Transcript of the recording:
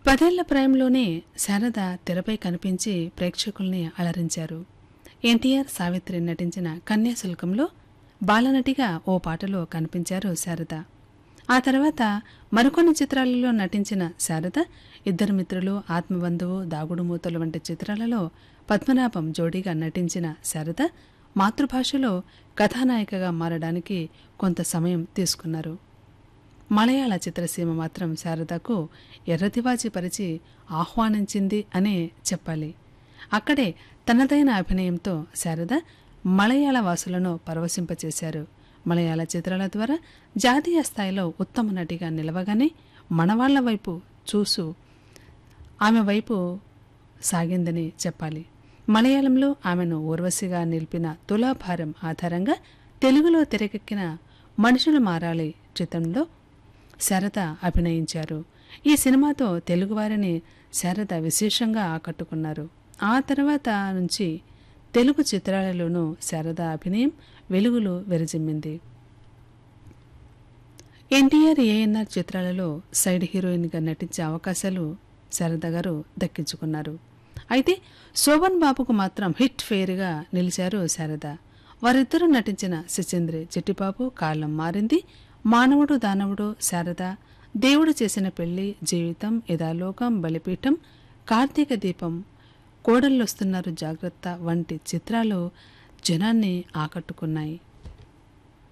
పదేళ్ల ప్రాయంలోనే శారద తెరపై కనిపించి ప్రేక్షకుల్ని అలరించారు ఎన్టీఆర్ సావిత్రి నటించిన కన్యాశుల్కంలో బాలనటిగా ఓ పాటలో కనిపించారు శారద ఆ తర్వాత మరికొన్ని చిత్రాలలో నటించిన శారద ఇద్దరు మిత్రులు ఆత్మబంధువు దాగుడు మూతలు వంటి చిత్రాలలో పద్మనాభం జోడీగా నటించిన శారద మాతృభాషలో కథానాయికగా మారడానికి కొంత సమయం తీసుకున్నారు మలయాళ చిత్రసీమ మాత్రం శారదకు ఎర్రతివాచి పరిచి ఆహ్వానించింది అనే చెప్పాలి అక్కడే తనదైన అభినయంతో శారద మలయాళ వాసులను పరవశింపచేశారు మలయాళ చిత్రాల ద్వారా జాతీయ స్థాయిలో ఉత్తమ నటిగా నిలవగానే మనవాళ్ల వైపు చూసు ఆమె వైపు సాగిందని చెప్పాలి మలయాళంలో ఆమెను ఊర్వశిగా నిలిపిన తులాభారం ఆధారంగా తెలుగులో తెరకెక్కిన మనుషులు మారాలి చిత్రంలో శారద అభినయించారు ఈ సినిమాతో తెలుగువారిని శారద విశేషంగా ఆకట్టుకున్నారు ఆ తర్వాత నుంచి తెలుగు చిత్రాలలోనూ శారద అభినయం వెలుగులు వెరజిమ్మింది ఎన్టీఆర్ ఏఎన్ఆర్ చిత్రాలలో సైడ్ హీరోయిన్గా నటించే అవకాశాలు శారద గారు దక్కించుకున్నారు అయితే శోభన్ బాబుకు మాత్రం హిట్ ఫెయిర్గా నిలిచారు శారద వారిద్దరూ నటించిన శిచేంద్రి చిట్టిబాబు కాలం మారింది మానవుడు దానవుడు శారద దేవుడు చేసిన పెళ్లి జీవితం ఇదాలోకం బలిపీఠం కార్తీక దీపం కోడళ్ళొస్తున్నారు జాగ్రత్త వంటి చిత్రాలు జనాన్ని ఆకట్టుకున్నాయి